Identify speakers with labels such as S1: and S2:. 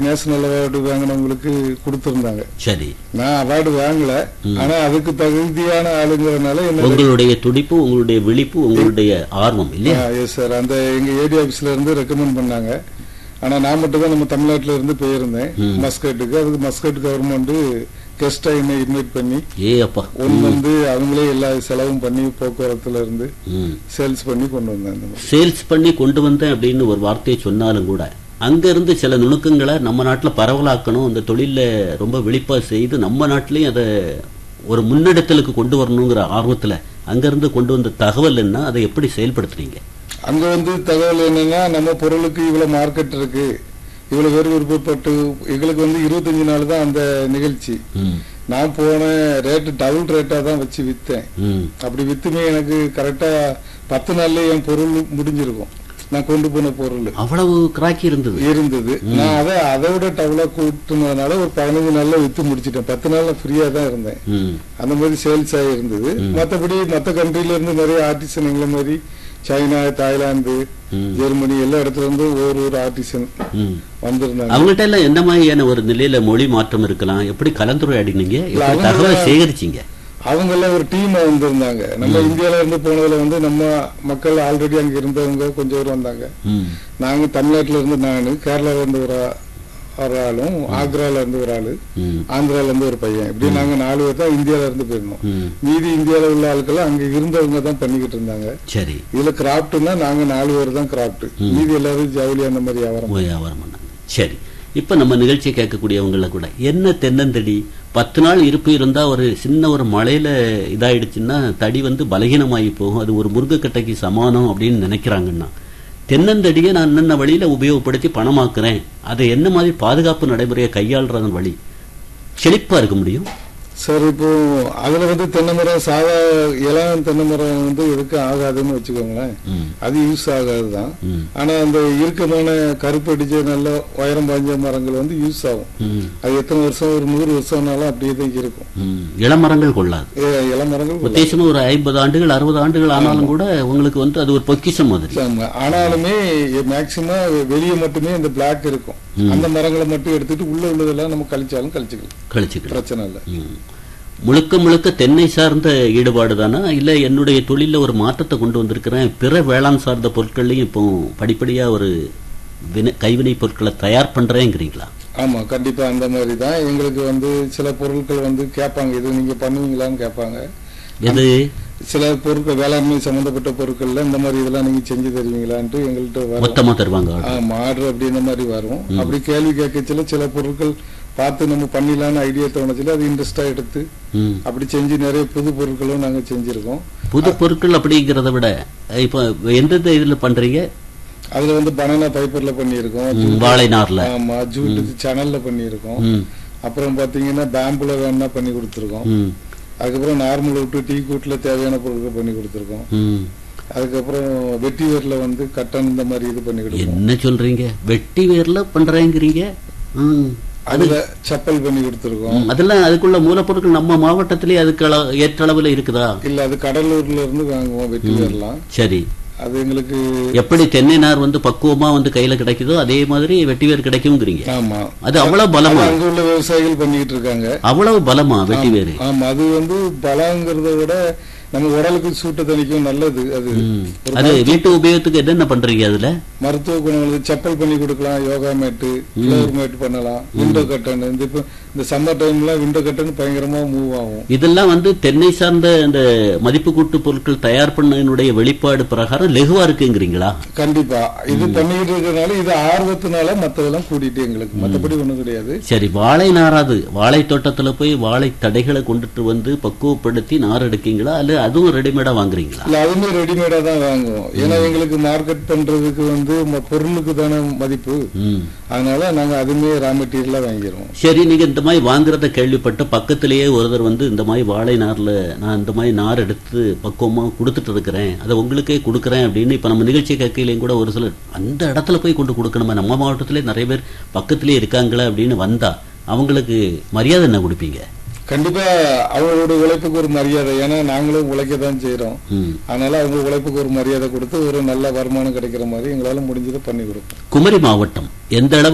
S1: National award வாங்கினவங்களுக்கு கொடுத்திருந்தாங்க
S2: சரி
S1: நான் அவார்டு வாங்கல ஆனா அதுக்கு தகுதியான ஆளுங்கிறதுனால என்ன
S2: உங்களுடைய துடிப்பு உங்களுடைய விழிப்பு உங்களுடைய ஆர்வம் இல்லையா
S1: எஸ் சார் அந்த எங்க ஏடி ஆபீஸ்ல இருந்து ரெக்கமெண்ட் பண்ணாங்க ஆனா நான் மட்டும் தான் நம்ம தமிழ்நாட்டுல இருந்து போயிருந்தேன் மஸ்கட்டுக்கு அதுக்கு மஸ்கட் கவர்மெண்ட் கெஸ்டா என்னை இன்வைட் பண்ணி
S2: ஏ அப்பா
S1: ஒன் வந்து அவங்களே எல்லா செலவும் பண்ணி போக்குவரத்துல இருந்து
S2: ம்
S1: சேல்ஸ் பண்ணி கொண்டு வந்தேன் அந்த மாதிரி.
S2: சேல்ஸ் பண்ணி கொண்டு வந்தேன் அப்படின்னு ஒரு வார்த்தையை சொன்னாலும் கூட அங்க இருந்து சில நுணுக்கங்களை நம்ம நாட்டுல பரவலாக்கணும் அந்த தொழில ரொம்ப விழிப்பா செய்து நம்ம நாட்டிலையும் அதை ஒரு முன்னெடுத்தலுக்கு கொண்டு வரணுங்கிற ஆர்வத்துல அங்க இருந்து கொண்டு வந்த தகவல் என்ன அதை எப்படி செயல்படுத்துறீங்க
S1: அங்க வந்து தகவல் என்னன்னா நம்ம பொருளுக்கு இவ்வளவு மார்க்கெட் இருக்கு இவ்வளவு பேர் விருப்பப்பட்டு எங்களுக்கு வந்து இருபத்தஞ்சு நாள் தான் அந்த நிகழ்ச்சி
S2: ம்
S1: நான் போன ரேட்டு டபுள் ரேட்டா தான் வச்சு வித்தேன்
S2: ம்
S1: அப்படி வித்துமே எனக்கு கரெக்டா பத்து நாள்ல என் பொருள் முடிஞ்சிருக்கும் நான் கொண்டு போன பொருள்
S2: அவ்வளவு கிராக்கி இருந்தது
S1: இருந்தது நான் அதை அதை விட டபுளா கூட்டுனதுனால ஒரு பதினஞ்சு நாள்ல வித்து முடிச்சிட்டேன் பத்து நாள்ல ஃப்ரீயா தான் இருந்தேன்
S2: ம்
S1: அந்த மாதிரி சேல்ஸ் ஆகி இருந்தது மத்தபடி மத்த கண்ட்ரில இருந்து நிறைய ஆர்டிசன் எங்களை மாதிரி சைனா தாய்லாந்து ஜெர்மனி எல்லா இடத்துல இருந்து ஒரு ஒரு ஆர்டிசன்
S2: ம்
S1: வந்திருந்தாங்க
S2: அவங்கள்ட்ட எல்லாம் எந்த மாதிரியான ஒரு நிலையில மொழி மாற்றம் இருக்கலாம் எப்படி கலந்துரையாடினீங்க எப்படி
S1: அவங்க
S2: தகவலை சேகரிச்சீங்க
S1: அவங்க எல்லாம் ஒரு டீம் வந்திருந்தாங்க நம்ம இந்தியால இருந்து போனதுல வந்து நம்ம மக்கள் ஆல்ரெடி அங்க இருந்தவங்க கொஞ்சம் பேர் வந்தாங்க
S2: ம்
S1: நாங்க தமிழ்நாட்டுல இருந்து நானு கேரளால இருந்து ஒரு ஆ- ஒரு ஆளும் ஆக்ரால இருந்து ஒரு ஆளு
S2: ம்
S1: ஆந்திரால இருந்து ஒரு பையன் இப்படி நாங்க நாலு பேர் தான் இந்தியால இருந்து போயிருந்தோம்
S2: ம்
S1: மீதி இந்தியால உள்ள ஆட்கள் அங்க இருந்தவங்க தான் பண்ணிக்கிட்டு இருந்தாங்க
S2: சரி
S1: இதுல கிராப்ட்னா நாங்க நாலு பேர் தான் கிராப்ட் மீதி எல்லாரும் ஜவுளி அந்த மாதிரி வியாபாரம்
S2: போய் வியாபாரம் பண்ணாங்க சரி இப்ப நம்ம நிகழ்ச்சியை கேட்கக்கூடியவங்கள கூட என்ன தென்னந்தடி பத்து நாள் இருப்பு இருந்தா ஒரு சின்ன ஒரு மழையில இதாயிடுச்சுன்னா தடி வந்து பலகீனமாகி போகும் அது ஒரு முருங்கைக்கட்டைக்கு சமானம் அப்படின்னு நினைக்கிறாங்கன்னா தென்னந்தடியை நான் என்னென்ன வழியில உபயோகப்படுத்தி பணமாக்குறேன் அதை என்ன மாதிரி பாதுகாப்பு நடைமுறையை கையாளுறதன் வழி செழிப்பா இருக்க முடியும்
S1: சார் இப்போ அதுல வந்து தென்னை மரம் சாதா இளம் தென்னை மரம் வந்து எதுக்கு ஆகாதுன்னு வச்சுக்கோங்களேன்
S2: ம்,
S1: அது யூஸ் ஆகாதுதான்
S2: ம்,
S1: ஆனா அந்த இறுக்கமான கருப்படிச்ச நல்ல உயரம் பாய்ஞ்ச மரங்கள் வந்து யூஸ் ஆகும்
S2: ம்,
S1: அது எத்தனை வருஷம் ஒரு நூறு வருஷம்னாலும் அப்படியே தான் இருக்கும்
S2: ம். இளமரங்கள் கொள்ளாது
S1: ஏ- இளமரங்கள்
S2: உத்தேசமா ஒரு ஐம்பது ஆண்டுகள் அறுபது ஆண்டுகள் ஆனாலும் கூட உங்களுக்கு வந்து அது ஒரு பொக்கிஷம் மாதிரி
S1: ஆமா. ஆனாலுமே மேக்சிமம் வெளியே மட்டுமே இந்த பிளாக் இருக்கும் அந்த மரங்களை மட்டும் எடுத்துட்டு உள்ள உள்ளதெல்லாம் நம்ம கழிச்சாலும் கழிச்சுக்கலாம்
S2: கழிச்சுக்கலாம்
S1: பிரச்சனை இல்லை
S2: ம். முழுக்க முழுக்க தென்னை சார்ந்த ஈடுபாடு தானா இல்ல என்னுடைய தொழில ஒரு மாற்றத்தை கொண்டு வந்திருக்கிறேன் பிற வேளாண் சார்ந்த பொருட்கள்லையும் இப்போ படிப்படியா ஒரு வினை- கைவினை பொருட்களை தயார் பண்றேங்கிறீங்களா
S1: ஆமா கண்டிப்பா அந்த மாதிரி தான் எங்களுக்கு வந்து சில பொருட்கள் வந்து கேட்பாங்க இது நீங்க பண்ணுவீங்களான்னு கேட்பாங்க
S2: எது
S1: சில பொருட்கள் வேளாண்மை சம்பந்தப்பட்ட பொருட்கள்ல இந்த மாதிரி இதெல்லாம் நீங்க செஞ்சு தருவீங்களான்ட்டு எங்கள்கிட்ட வரும்
S2: மொத்தமா தருவாங்க order.
S1: ஆமா ஆர்டர் அப்படி இந்த மாதிரி வரும் அப்படி கேள்வி கேட்கச்சில சில பொருட்கள் பார்த்து நம்ம பண்ணிடலாம்னு ஐடியா தோணுச்சுல அது இன்ட்ரெஸ்டா எடுத்து
S2: ம்.
S1: அப்படி செஞ்சு நிறைய புது பொருட்களும் நாங்க செஞ்சிருக்கோம்
S2: புது பொருட்கள் அப்படிங்கிறத விட இப்போ எந்தெந்த இதுல பண்றீங்க
S1: அதுல வந்து பனானா பைப்பர்ல பண்ணியிருக்கோம்
S2: ம், வாழை நார்ல
S1: ஆமா ஜூட் சேனல்ல பண்ணியிருக்கோம்
S2: ம்,
S1: அப்புறம் பாத்தீங்கன்னா பேம்புல வேணா பண்ணி கொடுத்துருக்கோம்
S2: ம்,
S1: அதுக்கப்புறம் நார்மல் விட்டு டீ கூட்ல தேவையான பொருட்கள் பண்ணி கொடுத்துருக்கோம்
S2: ம்.
S1: அதுக்கப்புறம் வெட்டி வேர்ல வந்து கட்டன் இந்த மாதிரி இது பண்ணி கொடுப்போம்
S2: என்ன சொல்றீங்க வெட்டி வேர்ல பண்றேங்கிறீங்க ம்.
S1: அதுல செப்பல் பண்ணி கொடுத்துருக்கோம்
S2: ம், அதெல்லாம் அதுக்குள்ள மூலப்பொருட்கள் நம்ம மாவட்டத்திலேயே அதுக்கு அள- ஏற்ற அளவுல இருக்குதா
S1: இல்ல அது கடலூர்ல இருந்து வாங்குவோம் வெட்டி வேர்லாம்
S2: சரி
S1: அது எங்களுக்கு
S2: எப்படி தென்னை நார் வந்து பக்குவமா வந்து கையில கிடைக்குதோ அதே மாதிரி வெட்டிவேர் கிடைக்குங்கிறீங்க
S1: ஆமா
S2: அது அவ்வளவு பலமா
S1: அங்க உள்ள விவசாயிகள் பண்ணிக்கிட்டு இருக்காங்க
S2: அவ்வளவு பலமா வெட்டிவேரு
S1: ஆமா அது வந்து பலங்கிறத விட நம்ம உடலுக்கு சூட்ட தணிக்கும் நல்லது அது
S2: ம். அது வீட்டு உபயோகத்துக்கு என்னென்ன பண்றீங்க அதுல
S1: மருத்துவ குணங்களுக்கு செப்பல் பண்ணி கொடுக்கலாம் யோகா மேட்டு ஃப்ளவர் மேட் பண்ணலாம் விண்டோ கட்டன் இந்த இப்போ இந்த சம்மர் டைம்ல விண்டோ கட்டன் பயங்கரமா மூவ் ஆகும்
S2: இதெல்லாம் வந்து தென்னை சார்ந்த இந்த மதிப்பு கூட்டு பொருட்கள் தயார் பண்ணனுடைய வெளிப்பாடு பிரகாரம் லெகுவா இருக்குங்கிறீங்களா
S1: கண்டிப்பா இது பண்ணிக்கிட்டு இருக்கறனால இது ஆர்வத்தினால மத்ததெல்லாம் கூட்டிட்டு எங்களுக்கு மத்தபடி ஒண்ணும் கிடையாது
S2: சரி வாழை நாராது வாழை தோட்டத்துல போய் வாழை தடைகளை கொண்டுட்டு வந்து பக்குவப்படுத்தி நார் எடுக்கீங்களா அல்ல அதுவும் ரெடிமேடா வாங்குறீங்களா
S1: இல்ல அதுவுமே ரெடிமேடா தான் வாங்குவோம் ஏன்னா எங்களுக்கு மார்க்கெட் பண்றதுக்கு வந்து ம- பொருளுக்கு தானே மதிப்பு
S2: ம்
S1: அதனால நாங்க அதுமே ரா மெட்டீரியலா வாங்கிடுவோம்
S2: சரி நீங்க இந்த மாதிரி வாங்குறத கேள்விப்பட்டு பக்கத்திலேயே ஒருத்தர் வந்து இந்த மாதிரி வாழை நார்ல நான் இந்த மாதிரி நார் எடுத்து பக்குவமா கொடுத்துட்டு இருக்கிறேன் அதை உங்களுக்கே கொடுக்குறேன் அப்படின்னு இப்ப நம்ம நிகழ்ச்சி கேட்கையிலையும் கூட ஒரு சிலர் அந்த இடத்துல போய் கொண்டு கொடுக்கணுமா நம்ம மாவட்டத்திலே நிறைய பேர் பக்கத்திலேயே இருக்காங்களே அப்படின்னு வந்தா அவங்களுக்கு மரியாதை என்ன கொடுப்பீங்க
S1: கண்டிப்பா அவங்களோட உழைப்புக்கு ஒரு மரியாதை ஏன்னா நாங்களும் உழைக்க தான் செய்யறோம்
S2: ம்.
S1: அதனால அவங்க உழைப்புக்கு ஒரு மரியாதை கொடுத்து ஒரு நல்ல வருமானம் கிடைக்கிற மாதிரி எங்களால முடிஞ்சதை பண்ணி கொடுப்போம்
S2: குமரி மாவட்டம் எந்த அளவு